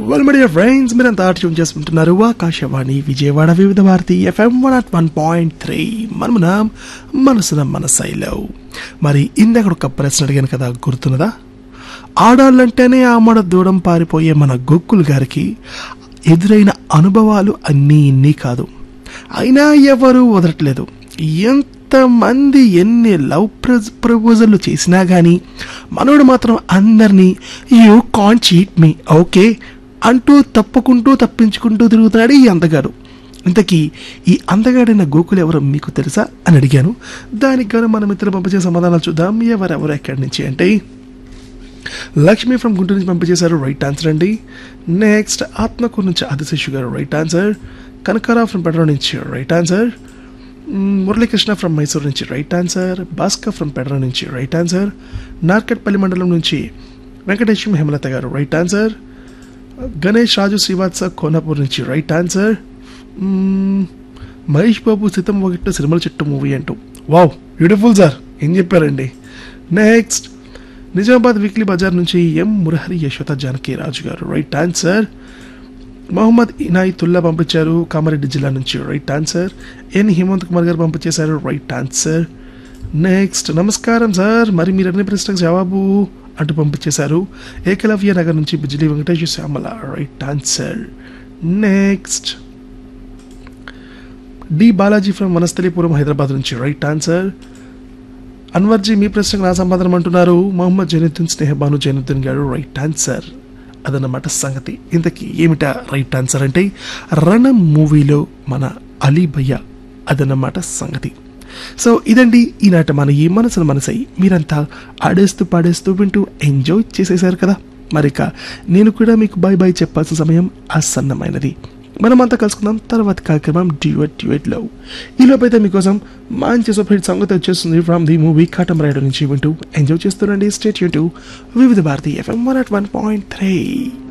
well media friends మీరంతా tune చేసుకుంటున్నారు Akashvani Vijayawada Vividh Bharati FM one eight one point three మనమున మనసున మనసైలో మరి ఇందాక ఒక ప్రశ్న అడిగాను కదా గుర్తున్నదా ఆడాళ్ళంటేనే ఆమడ దూడం పారిపోయే మన గొక్కులు గారికి ఎదురైన అనుభవాలు అన్నీ ఇన్ని కాదు అయినా ఎవరు వదలట్లేదు ఎంతమంది ఎన్ని లవ్ ప్రపోజల్లు చేసినా కానీ మనోడు మాత్రం అందరినీ you can cheat me okay అంటూ తప్పుకుంటూ తప్పించుకుంటూ తిరుగుతున్నాడు ఈ అందగాడు ఇంతకీ ఈ అందగాడైన గోకులు ఎవరో మీకు తెలుసా అని అడిగాను దానికి గాను మన మిత్రులు పంపించే సమాధానాలు చూద్దాం ఎవరెవరు ఎక్కడి నుంచి అంటే లక్ష్మి ఫ్రమ్ గుంటూరు నుంచి పంపించేశారు రైట్ ఆన్సర్ అండి నెక్స్ట్ ఆత్మకూరు నుంచి Adiseshu garu right answer Kanakarao from పెడ్రో నుంచి right answer Muralikrishna from Mysore నుంచి రైట్ ఆన్సర్ భాస్కర్ ఫ్రమ్ పెడ్రో నుంచి రైట్ ఆన్సర్ నార్కట్పల్లి మండలం నుంచి వెంకటేశ్వరం హేమలత గారు రైట్ ఆన్సర్ గణేష్ రాజు శ్రీవాత్స కోనాపూర్ నుంచి రైట్ ఆన్సర్ మహేష్ బాబు సీతం ఒకటి సినిమల చెట్టు మూవీ అంటూ వావ్ బ్యూటిఫుల్ సార్ ఏం చెప్పారండి నెక్స్ట్ నిజామాబాద్ వీక్లీ బజార్ నుంచి ఎం మురహరి యశోద జానకి రాజు గారు రైట్ ఆన్సర్ మహమ్మద్ ఇనాయితుల్లా పంపించారు కామారెడ్డి జిల్లా నుంచి right answer N Hemanth Kumar garu పంపించేశారు రైట్ ఆన్సర్ నెక్స్ట్ నమస్కారం సార్ మరి మీరు అన్ని ప్రశ్నలకు జవాబు అంటూ పంపించేశారు ఏకలవ్య నగర్ నుంచి Bijili Venkateswara Syamala right answer next D Balaji from Vanasthalipuram Hyderabad నుంచి రైట్ ఆన్సర్ అన్వర్జీ మీ ప్రశ్నకు నా సమాధానం అంటున్నారు మొహమ్మద్ జైనుద్దీన్ స్నేహబాను జైనుద్దీన్ గారు రైట్ ఆన్సర్ అదన్నమాట సంగతి ఇంతకీ ఏమిటా రైట్ ఆన్సర్ అంటే రణం మూవీలో మన అలీ భయ్య అదన్నమాట సంగతి సో ఇదండి ఈనాట మన ఈ మనసును మనసై మీరంతా ఆడేస్తూ పాడేస్తూ వింటూ ఎంజాయ్ చేసేశారు కదా మరిక నేను కూడా మీకు బాయ్ బాయ్ చెప్పాల్సిన సమయం ఆసన్నమైనది మనమంతా కలుసుకుందాం తర్వాత కార్యక్రమం డ్యూయట్ డ్యూయట్ లో ఈలోపైతే మీకోసం మంచి సూపర్ హిట్ సంగతి వచ్చేస్తుంది ఫ్రమ్ ది మూవీ కాటం రైడర్ నుంచి వింటూ ఎంజాయ్ చేస్తుండండి స్టేట్ యూన్ Vividh Bharati FM one eight one point three